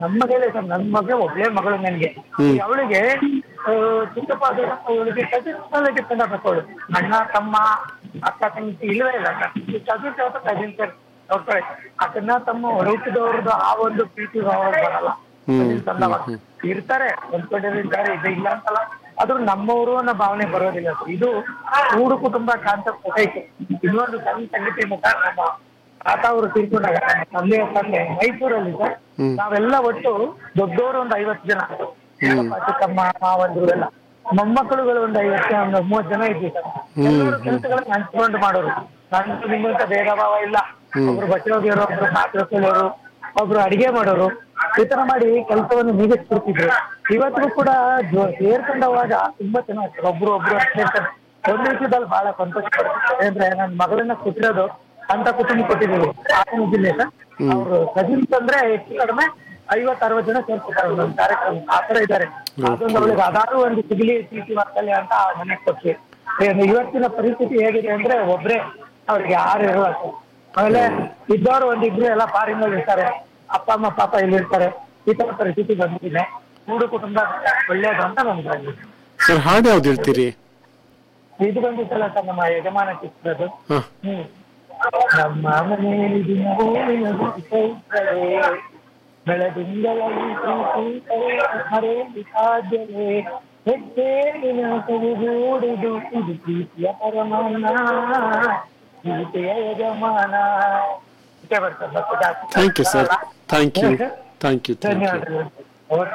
ನಮ್ಮ ಮಗಳೇ ಸರ್ ನನ್ನ ಮಗ ಒಬ್ಳೇ ಮಗಳು ನನಗೆ ಅವಳಿಗೆ ಚಿಕ್ಕಪ್ಪ ದೊಡ್ಡಪ್ಪ ಅವಳಿಗೆ ಕಸಿನ್ಸ್ ಮೇಲೆ ಡಿಪೆಂಡ್ ಆಗ್ಬೇಕು ಅವಳು ಅಣ್ಣ ತಮ್ಮ ಅಕ್ಕ ತಂಗಿ ಇಲ್ಲವೇ ಇಲ್ಲ ಕಸಿನ್ಸ್ ಯಾವತ್ತ ಕಸಿನ್ಸ್ ನೋಡ್ಕೊಳ್ಳಿ ಅಕ್ಕನ ತಮ್ಮ ಹೊರಹುಟ್ಟಿದವ್ರದ್ದು ಆ ಒಂದು ಪ್ರೀತಿ ಭಾವ ಬರಲ್ಲ cousins ಅಂದವಾಗ. ಇರ್ತಾರೆ ಹೊಂದ್ಕೊಂಡಿರ್ತಾರೆ ಇದು ಇಲ್ಲ ಅಂತಲ್ಲ ಆದ್ರೂ ನಮ್ಮವರು ಅನ್ನೋ ಭಾವನೆ ಬರೋದಿಲ್ಲ ಸರ್ ಇದು ಮೂರು ಕುಟುಂಬ ಕಾನ್ಸೆಪ್ಟ್ ಹೊಸೈತೆ ಇನ್ನೊಂದು ಸಣ್ಣ ಸಂಗತಿ ಮುಖ ನಮ್ಮ ತಾತ ಅವರು ತೀರ್ಕೊಂಡಾಗ ನಮ್ಮ ತಂದೆಯ ತಂದೆ ಮೈಸೂರಲ್ಲಿ ಸರ್ ನಾವೆಲ್ಲ ಒಟ್ಟು ದೊಡ್ಡವರು ಒಂದು ಐವತ್ತು ಜನ ಚಿಕ್ಕಪ್ಪ, ಚಿಕ್ಕಮ್ಮ ಮಾವಂದ್ರು ಎಲ್ಲ ಮೊಮ್ಮಕ್ಕಳುಗಳು ಒಂದು ಐವತ್ತು ಒಂದು ಮೂವತ್ತು ಜನ ಇದ್ವಿ ಸರ್ ಎಲ್ಲರೂ ಕೆಲಸಗಳನ್ನ ಹಂಚ್ಕೊಂಡು ಮಾಡೋರು ನಂದು ನಿಮ್ಮಂತ ಭೇದ ಭಾವ ಇಲ್ಲ ಒಬ್ರು ಬಟ್ಟೆ ಒಗೆಯೋರು ಒಬ್ರು ಪಾತ್ರೆ ತೊಳೆಯೋರು ಒಬ್ರು ಅಡಿಗೆ ಮಾಡೋರು ಈ ತರ ಮಾಡಿ ಕೆಲಸವನ್ನು ನೀಗಿಸ್ಬಿಡ್ತಿದ್ರು ಇವತ್ತಿಗೂ ಕೂಡ ಜೊ- ಸೇರ್ಕೊಂಡವಾಗ ತುಂಬಾ ಚೆನ್ನಾಗಿ ಒಬ್ರು ಒಬ್ರು ಅಂತ ಸೇರ್ಕೊಂಡು ಒಂದ್ ವಿಷಯದಲ್ಲಿ ಬಹಳ ಸಂತೋಷ ಪಡ್ತೀನಿ ಅಂದ್ರೆ ನನ್ನ ಮಗಳನ್ನ ಕೊಟ್ಟಿರೋದು ಅಂತ ಕುಟುಂಬ ಕೊಟ್ಟಿದ್ದೀವಿ ಹಾಸನ ಜಿಲ್ಲೆ ಸರ್ ಅವ್ರು ಕಸಿನ್ಸ್ ಅಂದ್ರೆ ಹೆಚ್ಚು ಕಡಿಮೆ ಐವತ್ ಅರವತ್ತು ಜನ ಸೇರ್ಕೊತಾರೆ ಒಂದೊಂದು ಕಾರ್ಯಕ್ರಮ ಆ ತರ ಇದ್ದಾರೆ ಅದೊಂದು ಅವಳಿಗೆ ಅದಾದ್ರೂ ಒಂದು ಸಿಗಲಿ ಪ್ರೀತಿ ವಾತ್ಸಲ್ಯ ಅಂತ ಮನೆ ಕೊಟ್ವಿ ಏನು ಇವತ್ತಿನ ಪರಿಸ್ಥಿತಿ ಹೇಗಿದೆ ಅಂದ್ರೆ ಒಬ್ರೇ ಅವ್ರಿಗೆ ಯಾರು ಇರಲ್ಲ ಸರ್ ಆಮೇಲೆ ಇದ್ದವರು ಒಂದಿಬ್ರು ಎಲ್ಲ ಫಾರಿನ್ ಅಲ್ಲಿ ಇರ್ತಾರೆ ಅಪ್ಪ ಅಮ್ಮ ಪಾಪ ಇಲ್ಲಿ ಇರ್ತಾರೆ ಈ ತರ ಪರಿಸ್ಥಿತಿ ಬಂದಿದೆ ಮೂರು ಕುಟುಂಬ ಒಳ್ಳೇದು ಅಂತ ನಮ್ಗೆ ಅನ್ಸುತ್ತೆ. ಸರ್ ಹಾಡು ಯಾವ್ದು ಹೇಳ್ತೀರಿ ಇದು ಬಂದಿತ್ತಲ್ಲ ಸರ್ ನಮ್ಮ ಯಜಮಾನ ಚಿತ್ರದ ಹಾ ಹ್ಮ್ ನಮ್ಮ ಮನೆಯಲ್ಲಿ ದಿನವೂ ನಿನಗೋಸ್ಕರವೇ ಬೆಳದಿಂಗಳಲ್ಲಿ ಪ್ರೀತಿಸಲೇ ಮರೆಯಲು ಸಾಧ್ಯವೇ ಹೆಜ್ಜೆ ನಿನಗೂಡುದು ಇದು ಪ್ರೀತಿಯ ಪರಮಾನ ಪ್ರೀತಿಯ ಯಜಮಾನ ಇಷ್ಟೇ ಬರ್ತದೆ ಮತ್ತೆ ಜಾಸ್ತಿ thank you sir thank you thank you thank you ಧನ್ಯವಾದಗಳು ಓಕೆ.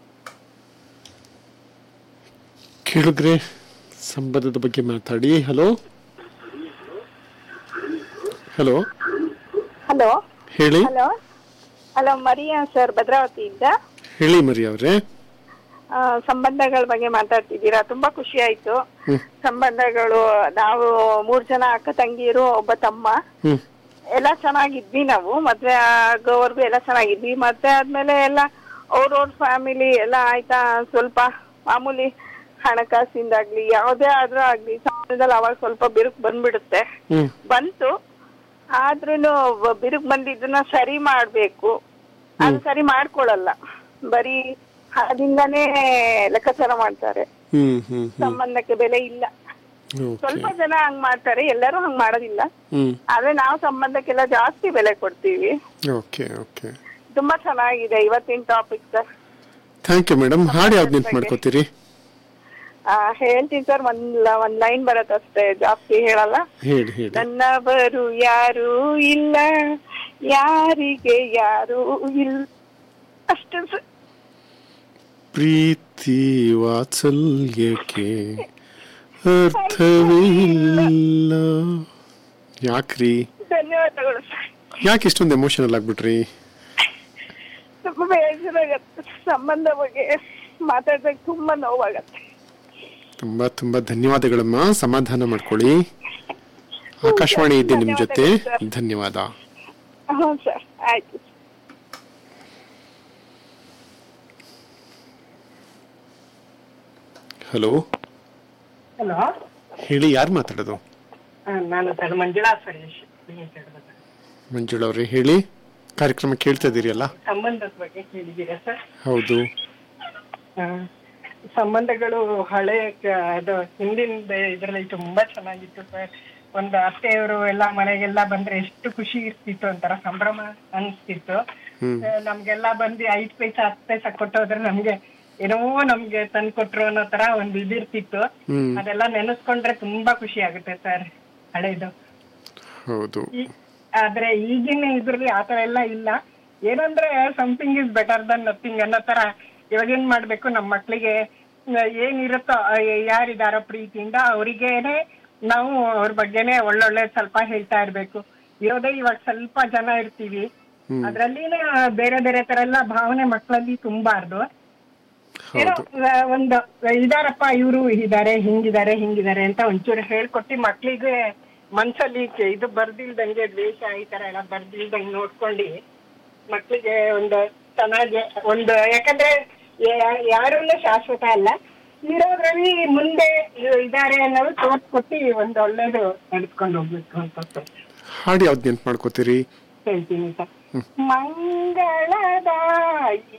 ಕೇಳಿದ್ರೆ ಸಂಬಂಧದ ಬಗ್ಗೆ ಮಾತಾಡಿ ಹಲೋ ಹಲೋ ಹಲೋ ಹೇಳಿ ಹಲೋ ಹಲೋ ಮರಿಯಾ ಸರ್ ಭದ್ರಾವತಿಯಿಂದ ಹೇಳಿ ಮರಿ ಅವ್ರೆ ಆ, ಸಂಬಂಧಗಳ ಬಗ್ಗೆ ಮಾತಾಡ್ತಿದ್ದೀರಾ ತುಂಬಾ ಖುಷಿ ಆಯ್ತು ಸಂಬಂಧಗಳು ನಾವು ಮೂರ್ ಜನ ಅಕ್ಕ ತಂಗಿಯರು ಒಬ್ಬ ತಮ್ಮ ಹ್ಮ್ ಎಲ್ಲ ಚೆನ್ನಾಗಿದ್ವಿ ನಾವು ಮದ್ವೆ ಆಗೋವರೆಗೂ ಎಲ್ಲ ಚೆನ್ನಾಗಿದ್ವಿ ಮದ್ವೆ ಆದ್ಮೇಲೆ ಎಲ್ಲ ಅವ್ರವ್ರ ಫ್ಯಾಮಿಲಿ ಎಲ್ಲ ಆಯ್ತಾ ಸ್ವಲ್ಪ ಮಾಮೂಲಿ ಹಣಕಾಸಿಂದಾಗ್ಲಿ ಯಾವುದೇ ಆದ್ರೂ ಆಗ್ಲಿ ಸಮಾಜದಲ್ಲಿ ಅವಾಗ ಸ್ವಲ್ಪ ಬಿರುಕು ಬಂದ್ಬಿಡುತ್ತೆ ಹ್ಮ್ ಬಂತು ಆದ್ರೂನು ಬ- ಬಿರುಕು ಬಂದಿದ್ದನ್ನ ಸರಿ ಮಾಡ್ಬೇಕು ಅದು ಸರಿ ಮಾಡ್ಕೊಳಲ್ಲ ಬರೀ ಹಣದಿಂದಾನೇ ಲೆಕ್ಕಾಚಾರ ಮಾಡ್ತಾರೆ ಹ್ಮ್ ಹ್ಮ್ ಹ್ಮ್ ಸಂಬಂಧಕ್ಕೆ ಬೆಲೆ ಇಲ್ಲ ಓಕೆ ಸ್ವಲ್ಪ ಜನ ಹಂಗ್ ಮಾಡ್ತಾರೆ ಎಲ್ಲರೂ ಹಂಗ್ ಮಾಡೋದಿಲ್ಲ ಹ್ಮ್ ಆದ್ರೆ ನಾವು ಸಂಬಂಧಕ್ಕೆಲ್ಲ ಜಾಸ್ತಿ ಬೆಲೆ ಕೊಡ್ತೀವಿ ಓಕೆ ಓಕೆ ತುಂಬಾ ಚೆನ್ನಾಗಿದೆ ಇವತ್ತಿನ topic sir thank you madam ಹಾಡು ಯಾವ್ದು ನೆನ್ಪು ಮಾಡ್ಕೋತೀರಿ ಹೇಳ್ತೀನಿ ಸರ್ ಒಂದ್ ಲ- ಒಂದ್ ಲೈನ್ ಬರತ್ತಷ್ಟೇ ಜಾಸ್ತಿ ಹೇಳಲ್ಲ ಹೇಳಿ ಹೇಳಿ ನನ್ನವರು ಯಾರೂ ಇಲ್ಲ ಯಾರಿಗೆ ಯಾರೂ ಇಲ್ಲ ಅಷ್ಟೇ ಸರ್ ಪ್ರೀತಿ ವಾತ್ಸಲ್ಯಕ್ಕೆ ಅರ್ಥವೇ ಇಲ್ಲ ಯಾಕ್ರಿ ಧನ್ಯವಾದಗಳು ಸರ್ ಯಾಕೆ ಇಷ್ಟೊಂದು ಎಮೋಷನಲ್ ಆಗ್ಬಿಟ್ರಿ ತುಂಬಾ ಬೇಜಾರಾಗತ್ತೆ ಸಂಬಂಧ ಬಗ್ಗೆ ಮಾತಾಡಿದಾಗ ತುಂಬಾ ನೋವಾಗತ್ತೆ ತುಂಬಾ ತುಂಬಾ ಧನ್ಯವಾದಗಳಮ್ಮ ಸಮಾಧಾನ ಮಾಡ್ಕೊಳ್ಳಿ ಆಕಾಶವಾಣಿ ಇದೆ ನಿಮ್ ಜೊತೆ ಧನ್ಯವಾದ ಹ್ಞೂ ಸರ್ ಆಯ್ತು ಹಲೋ ಹಲೋ ಹೇಳಿ ಯಾರು ಮಾತಾಡೋದು ನಾನು ಸರ್ ಮಂಜುಳಾ ಸುರೇಶ್ ಮಾತಾಡೋದು. ಮಂಜುಳಾ ಅವ್ರೆ ಹೇಳಿ ಕಾರ್ಯಕ್ರಮ ಕೇಳ್ತಾ ಇದೀರಿ ಅಲ್ಲ ಸಂಬಂಧದ ಬಗ್ಗೆ ಕೇಳಿದ್ದೀರಾ ಸರ್ ಹೌದು ಆ, ಸಂಬಂಧಗಳು ಹಳೆ ಕ- ಅದು ಹಿಂದಿನ ಇದರಲ್ಲಿ ತುಂಬಾ ಚೆನ್ನಾಗಿತ್ತು ಸರ್ ಒಂದು ಅತ್ತೆಯವರು ಎಲ್ಲ ಮನೆಗೆಲ್ಲ ಬಂದ್ರೆ ಎಷ್ಟು ಖುಷಿ ಇರ್ತಿತ್ತು ಒಂಥರ ಸಂಭ್ರಮ ಅನ್ಸ್ತಿತ್ತು ಆ, ನಮ್ಗೆಲ್ಲ ಬಂದು ಐದ್ ಪೈಸಾ ಹತ್ತು ಪೈಸಾ ಕೊಟ್ಟೋದ್ರೆ ನಮ್ಗೆ ಏನೋ ನಮ್ಗೆ ತಂದ್ ಕೊಟ್ರು ಅನ್ನೋ ತರ ಒಂದು ಇದಿರ್ತಿತ್ತು ಹ್ಮ್ ಅದೆಲ್ಲ ನೆನೆಸ್ಕೊಂಡ್ರೆ ತುಂಬಾ ಖುಷಿ ಆಗುತ್ತೆ ಸರ್ ಹಳೇದು ಹೌದು ಈ- ಆದ್ರೆ ಈಗಿನ ಇದ್ರಲ್ಲಿ ಆತರ ಎಲ್ಲ ಇಲ್ಲ ಏನಂದ್ರೆ something is better than nothing ಅನ್ನೋ ತರ ಇವಾಗ ಏನ್ ಮಾಡ್ಬೇಕು ನಮ್ಮ ಮಕ್ಳಿಗೆ ಆ, ಏನಿರುತ್ತೋ ಆ, ಯಾರಿದಾರೋ ಪ್ರೀತಿಯಿಂದ ಅವರಿಗೇನೆ ನಾವು ಅವ್ರ ಬಗ್ಗೆನೆ ಒಳ್ಳೊಳ್ಳೆ ಸ್ವಲ್ಪ ಹೇಳ್ತಾ ಇರ್ಬೇಕು ಇರೋದೇ ಇವಾಗ ಸ್ವಲ್ಪ ಜನ ಇರ್ತೀವಿ ಅದ್ರಲ್ಲಿನ ಬೇರೆ ಬೇರೆ ತರ ಎಲ್ಲ ಭಾವನೆ ಮಕ್ಕಳಲ್ಲಿ ತುಂಬಾರ್ದು ಏನೋ ಹೌದು ಆ, ಒಂದು ಇದಾರಪ್ಪ ಇವರು ಇದಾರೆ ಹಿಂಗಿದಾರೆ ಹಿಂಗಿದಾರೆ ಅಂತ ಒಂಚೂರು ಹೇಳ್ಕೊಟ್ಟು ಮಕ್ಳಿಗೆ ಮನ್ಸಲ್ಲಿ ಕೆ- ಇದು ಬರ್ದಿಲ್ದಂಗೆ ದ್ವೇಷ ಈ ತರ ಎಲ್ಲ ಬರ್ದಿಲ್ದಂಗೆ ನೋಡ್ಕೊಂಡು ಮಕ್ಳಿಗೆ ಒಂದು ಚೆನ್ನಾಗಿ ಒಂದು ಯಾಕಂದ್ರೆ ಯಾ- ಯಾರನ್ನೂ ಶಾಶ್ವತ ಅಲ್ಲ ಇರೋದ್ರಲ್ಲಿ ಮುಂದೆ ಇ- ಇದಾರೆ ಅನ್ನೋದು ತೋರ್ಸ್ಕೊಟ್ಟು ಒಂದು ಒಳ್ಳೇದು ನಡ್ಸ್ಕೊಂಡು ಹೋಗ್ಬೇಕು ಅಂತ ಹಾಡು ಯಾವ್ದು ನೆನ್ಪು ಮಾಡ್ಕೋತೀರಿ ಹೇಳ್ತೀನಿ ಸರ್ ಮಂಗಳದಾಯಿ